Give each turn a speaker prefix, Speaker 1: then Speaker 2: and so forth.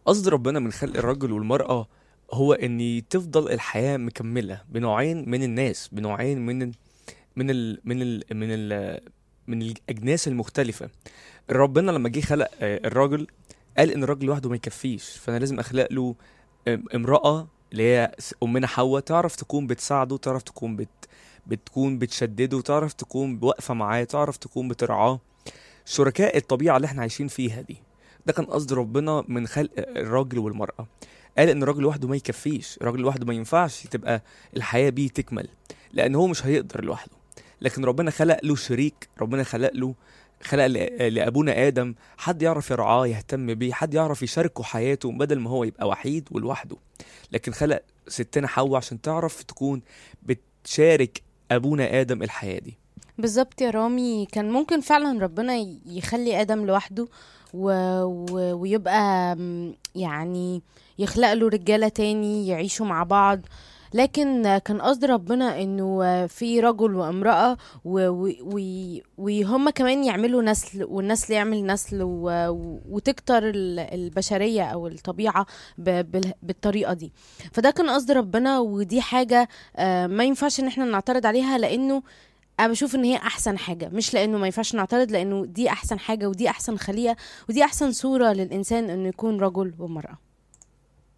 Speaker 1: قصد ربنا من خلق الرجل والمرأة هو ان تفضل الحياة مكملة بنوعين من الناس بنوعين من ال من ال من ال من ال من الاجناس المختلفة ربنا لما جه خلق آه، الراجل قال ان الراجل لوحده ما يكفيش فانا لازم اخلق له آم، امرأة اللي هي س- امنا حواء تعرف تكون بتساعده تعرف تكون بت بتكون بتشدده تعرف تكون واقفة معاه تعرف تكون بترعاه شركاء الطبيعة اللي احنا عايشين فيها دي ده كان قصد ربنا من خلق الراجل والمرأة قال ان الراجل لوحده ما يكفيش الراجل لوحده ما ينفعش تبقى الحياة بيه تكمل لان هو مش هيقدر لوحده لكن ربنا خلق له شريك ربنا خلق له خلق ل- لابونا ادم حد يعرف يرعاه يهتم بيه حد يعرف يشاركه حياته بدل ما هو يبقى وحيد ولوحده لكن خلق ستنا حواء عشان تعرف تكون بتشارك ابونا ادم الحياة دي
Speaker 2: بالظبط يا رامي كان ممكن فعلا ربنا ي- يخلي آدم لوحده و... و... ويبقى م، يعني يخلق له رجالة تاني يعيشوا مع بعض لكن كان قصد ربنا انه في رجل وامرأة و- و- و- وهم كمان يعملوا نسل والنسل يعمل نسل و- و- وتكتر ال- البشرية او الطبيعة ب- بال- بالطريقة دي فده كان قصد ربنا ودي حاجة آه، ما ينفعش ان احنا نعترض عليها لانه انا بشوف ان هي احسن حاجه مش لانه ما ينفعش نعترض لانه دي احسن حاجه ودي احسن خليقه ودي احسن صوره للانسان انه يكون رجل ومراه